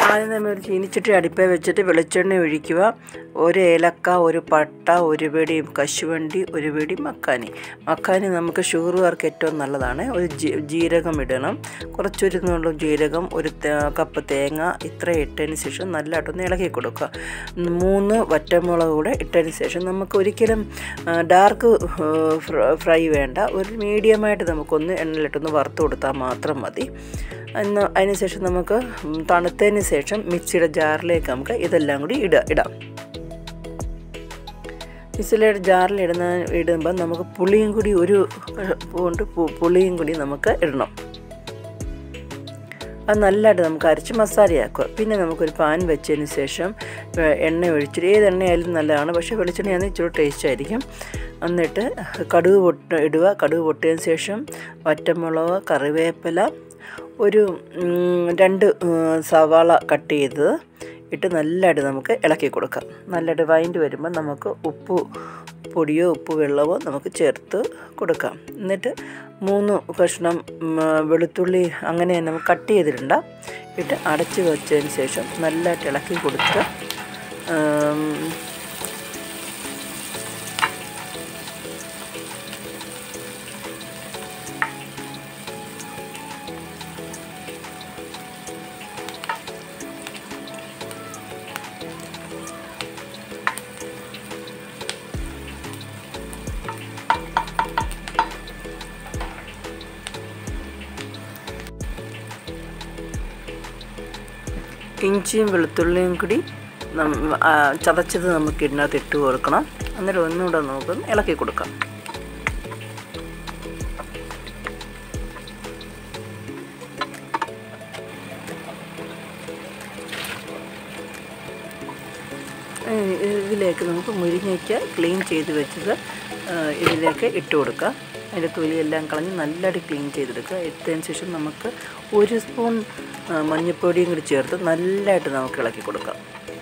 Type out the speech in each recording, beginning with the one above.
ആദ്യം നമ്മൾ ഒരു ചീനിച്ചട്ടി അടുപ്പേ വെച്ചിട്ട് വെളിച്ചെണ്ണ ഒഴിക്കുക ഒരു ഏലക്ക ഒരു പട്ട ഒരു പിടി കശുവണ്ടി ഒരു പിടി മക്കാനി മക്കാനി നമുക്ക് ഷുഗറുകാർക്ക് ഏറ്റവും നല്ലതാണ് ഒരു ജീ ജീരകം ഇടണം കുറച്ചൊരു നുള്ളു ജീരകം ഒരു തേ- കപ്പ് തേങ്ങ ഇത്ര ഇട്ടതിന് ശേഷം നല്ലതായിട്ടൊന്ന് ഇളക്കി കൊടുക്കുക മൂന്ന് വറ്റമുളക് കൂടെ ഇട്ടതിന് ശേഷം നമുക്ക് ഒരിക്കലും ഡാർക്ക് ഫ്രൈ വേണ്ട ഒരു മീഡിയമായിട്ട് നമുക്കൊന്ന് എണ്ണയിലിട്ടൊന്ന് വറുത്ത് കൊടുത്താൽ മാത്രം മതി എന്ന് അതിന് ശേഷം നമുക്ക് തണുത്തതിന് ശേഷം മിക്സിയുടെ ജാറിലേക്ക് നമുക്ക് ഇതെല്ലാം കൂടി ഇട ഇടാം മിക്സിയുടെ ജാറിൽ ഇടുന്ന ഇടുമ്പോൾ നമുക്ക് പുളിയും കൂടി ഒരു കൊണ്ട് പുളിയും കൂടി നമുക്ക് ഇടണം അത് നല്ലതായിട്ട് നമുക്ക് അരച്ച് മസാലയാക്കുക പിന്നെ നമുക്കൊരു പാൻ വെച്ചതിന് ശേഷം ഏഹ്, എണ്ണ ഒഴിച്ചിട്ട് ഏത് എണ്ണയായാലും നല്ലതാണ് പക്ഷേ വെളിച്ചെണ്ണയാണെങ്കിൽ ഇച്ചിരി ടേസ്റ്റ് ആയിരിക്കും എന്നിട്ട് കടുക് പൊട്ട് ഇടുക കടുക് പൊട്ടിയതിന് ശേഷം വറ്റമുളക് കറിവേപ്പില ഒരു ഉം, രണ്ട് ഉം, സവാള കട്ട് ചെയ്തത് ഇട്ട് നല്ലതായിട്ട് നമുക്ക് ഇളക്കി കൊടുക്കാം നല്ലതായിട്ട് വഴണ്ട് വരുമ്പോൾ നമുക്ക് ഉപ്പ് പൊടിയോ ഉപ്പ് വെള്ളമോ നമുക്ക് ചേർത്ത് കൊടുക്കാം എന്നിട്ട് മൂന്ന് കഷ്ണം ഉം, വെളുത്തുള്ളി അങ്ങനെ തന്നെ നമുക്ക് കട്ട് ചെയ്തിട്ടുണ്ട് ഇട്ട് അടച്ച് വെച്ചതിന് ശേഷം നല്ലതായിട്ട് ഇളക്കി കൊടുത്ത് ഉം, ഇഞ്ചിയും വെളുത്തുള്ളിയും കൂടി നം- ആ, ചതച്ചത് നമുക്ക് ഇതിനകത്ത് ഇട്ട് കൊടുക്കണം എന്നിട്ട് ഒന്നുകൂടെ നമുക്ക് ഇളക്കി കൊടുക്കാം ഏഹ് ഇതിലേക്ക് നമുക്ക് മുരിങ്ങയ്ക്ക ക്ലീൻ ചെയ്ത് വെച്ചത് ഏഹ് ഇതിലേക്ക് ഇട്ട് കൊടുക്കുക അതിൻ്റെ തൊലിയെല്ലാം കളഞ്ഞ് നല്ലതായിട്ട് ക്ലീൻ ചെയ്തെടുക്കുക ഇട്ടതിന് ശേഷം നമുക്ക് ഒരു സ്പൂൺ ഏഹ് മഞ്ഞൾപ്പൊടിയും കൂടി ചേർത്ത് നല്ലതായിട്ട് നമുക്ക് ഇളക്കി കൊടുക്കാം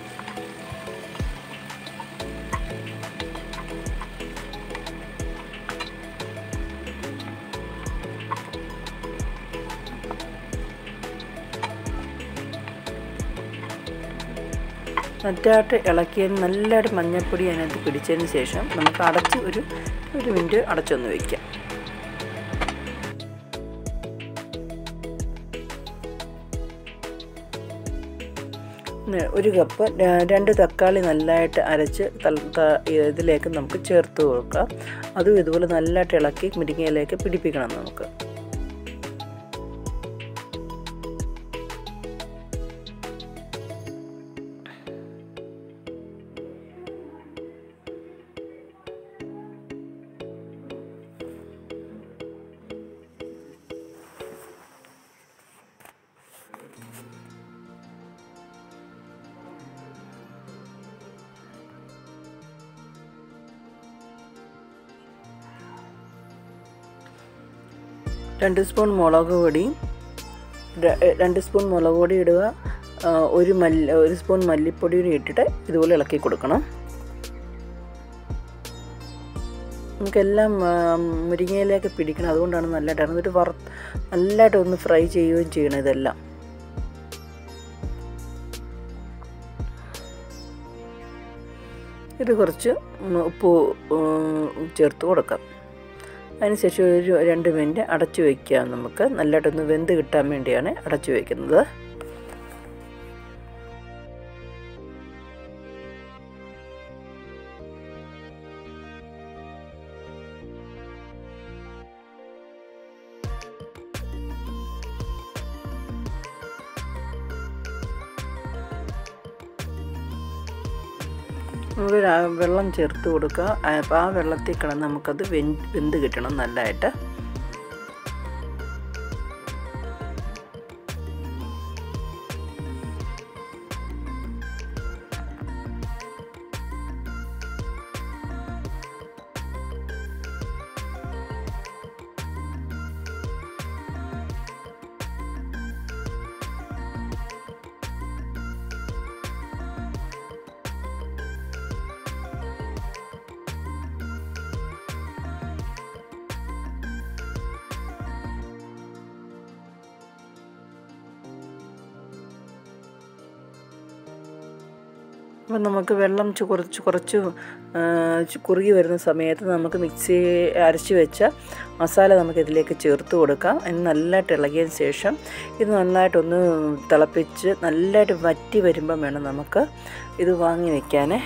നല്ലതായിട്ട് ഇളക്കിയതിന് നല്ലതായിട്ട് മഞ്ഞൾപ്പൊടി അതിനകത്ത് പിടിച്ചതിന് ശേഷം നമുക്ക് അടച്ച് ഒരു ഒരു മിനിറ്റ് അടച്ചൊന്ന് വയ്ക്കാം പിന്നെ ഒരു കപ്പ് ര- രണ്ട് തക്കാളി നല്ലതായിട്ട് അരച്ച് തൽ- ത- ഇതിലേക്ക് നമുക്ക് ചേർത്ത് കൊടുക്കാം അതും ഇതുപോലെ നല്ലതായിട്ട് ഇളക്കി മുരിങ്ങയിലേക്ക് പിടിപ്പിക്കണം നമുക്ക് രണ്ട് സ്പൂൺ മുളക് പൊടി ര- രണ്ട് സ്പൂൺ മുളക് പൊടി ഇടുക ആ, ഒരു മല്ലി ഒരു സ്പൂൺ മല്ലിപ്പൊടി കൂടി ഇട്ടിട്ട് ഇതുപോലെ ഇളക്കി കൊടുക്കണം നമുക്കെല്ലാം ആ, മുരിങ്ങയിലേക്ക് പിടിക്കണം അതുകൊണ്ടാണ് നല്ലതായിട്ട് എന്നിട്ട് വറ നല്ലതായിട്ട് ഒന്ന് ഫ്രൈ ചെയ്യുകയും ചെയ്യണം ഇതെല്ലാം ഇത് കുറച്ച് ഉം, ഉപ്പ് ഉം, ചേർത്ത് കൊടുക്കാം അതിനുശേഷം ഒരു രണ്ട് മിനിറ്റ് അടച്ചു വയ്ക്കുക നമുക്ക് നല്ലതായിട്ടൊന്ന് വെന്ത് കിട്ടാൻ വേണ്ടിയാണ് അടച്ചു വയ്ക്കുന്നത് നമുക്ക് ആ വെള്ളം ചേർത്ത് കൊടുക്കുക അപ്പോൾ ആ വെള്ളത്തിൽ കിടന്ന് നമുക്കത് വെന്ത് വെന്ത് കിട്ടണം നല്ലതായിട്ട് അപ്പം നമുക്ക് വെള്ളം ചു- കുറച്ച് കുറച്ച് ആ, ചു- കുറുകി വരുന്ന സമയത്ത് നമുക്ക് മിക്സി അരച്ച് വെച്ച മസാല നമുക്ക് ഇതിലേക്ക് ചേർത്ത് കൊടുക്കാം അതിന് നല്ലതായിട്ട് ഇളകിയതിന് ശേഷം ഇത് നന്നായിട്ടൊന്ന് തിളപ്പിച്ച് നല്ലതായിട്ട് വറ്റി വരുമ്പം വേണം നമുക്ക് ഇത് വാങ്ങി വെക്കാനേ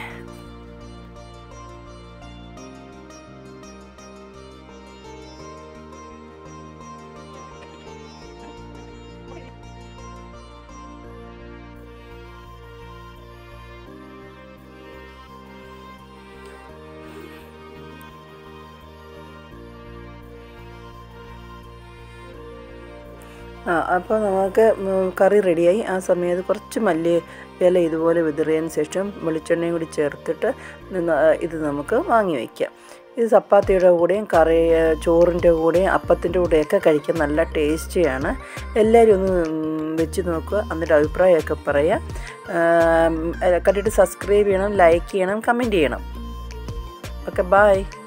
ആ അപ്പോൾ നമുക്ക് ഉം, കറി റെഡിയായി ആ സമയത്ത് കുറച്ച് മല്ലി ഇല ഇതുപോലെ വിതറിയതിന് ശേഷം വെളിച്ചെണ്ണയും കൂടി ചേർത്തിട്ട് നിന്ന് ഇത് നമുക്ക് വാങ്ങി വയ്ക്കാം ഇത് ചപ്പാത്തിയുടെ കൂടെയും കറി ചോറിൻ്റെ കൂടെയും അപ്പത്തിൻ്റെ കൂടെയൊക്കെ കഴിക്കാൻ നല്ല ടേസ്റ്റിയാണ് എല്ലാവരും ഒന്ന് ഉം, വെച്ച് നോക്കുക എന്നിട്ട് അഭിപ്രായമൊക്കെ പറയാം കണ്ടിട്ട് സബ്സ്ക്രൈബ് ചെയ്യണം ലൈക്ക് ചെയ്യണം കമൻറ്റ് ചെയ്യണം ഓക്കെ ബായ്